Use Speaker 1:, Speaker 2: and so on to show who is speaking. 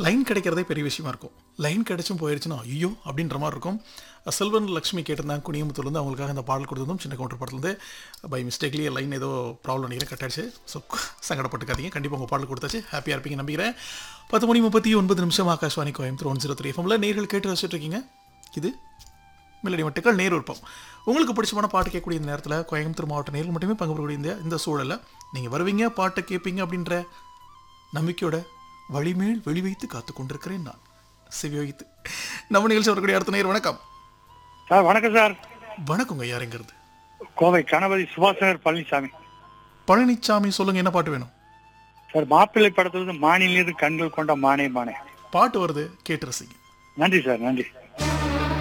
Speaker 1: line கிடைக்கிறதே பெரிய விஷயமா இருக்கும் லைன் கிடைச்சும் போயிடுச்சுன்னா ஐயோ அப்படின்ற மாதிரி இருக்கும் செல்வன் லக்ஷ்மி கேட்டிருந்தாங்க குனியமுத்தூர்லேருந்து அவங்களுக்காக இந்த பாடல் கொடுத்ததும் சின்ன கவுண்டர் படத்துலேருந்து பை மிஸ்டேக்லேயே லைன் ஏதோ ப்ராப்ளம் நினைக்கிறேன் கட் ஆயிடுச்சு ஸோ சங்கடப்பட்டுக்காதீங்க கண்டிப்பாக உங்கள் பாடல் கொடுத்தாச்சு ஹாப்பியாக இருப்பீங்க நம்பிக்கிறேன் பத்து மணி முப்பத்தி ஒன்பது நிமிஷம் Akashvani Coimbatore one zero three எஃப்எம்ல நேர்கள் கேட்டு ரசிச்சுட்டு இருக்கீங்க இது மெலடி மட்டுக்கள் நேர் விருப்பம் உங்களுக்கு பிடிச்சமான பாட்டு கேட்கக்கூடிய இந்த நேரத்தில் கோயம்புத்தூர் மாவட்ட நேரில் மட்டுமே பங்கு பெறக்கூடிய இந்த இந்த சூழலில் நீங்கள் வருவீங்க பாட்டை கேட்பீங்க அப்படின்ற நம்பிக்கையோட வழிமேல் வெளி வைத்து காத்து கொண்டிருக்கிறேன் நான் செவி வைத்து நம்ம நிகழ்ச்சி வரக்கூடிய அடுத்த நேர் வணக்கம்
Speaker 2: சார் வணக்கம் சார்
Speaker 1: வணக்கங்க யாருங்கிறது
Speaker 2: கோவை கணபதி சுபாஷனர் பழனிசாமி
Speaker 1: பழனிச்சாமி சொல்லுங்க என்ன பாட்டு வேணும்
Speaker 2: சார் மாப்பிள்ளை படத்துல இருந்து மானிலிருந்து கண்கள் கொண்ட மானே மானே
Speaker 1: பாட்டு வருது கேட்டு ரசிங்க
Speaker 2: நன்றி சார் நன்றி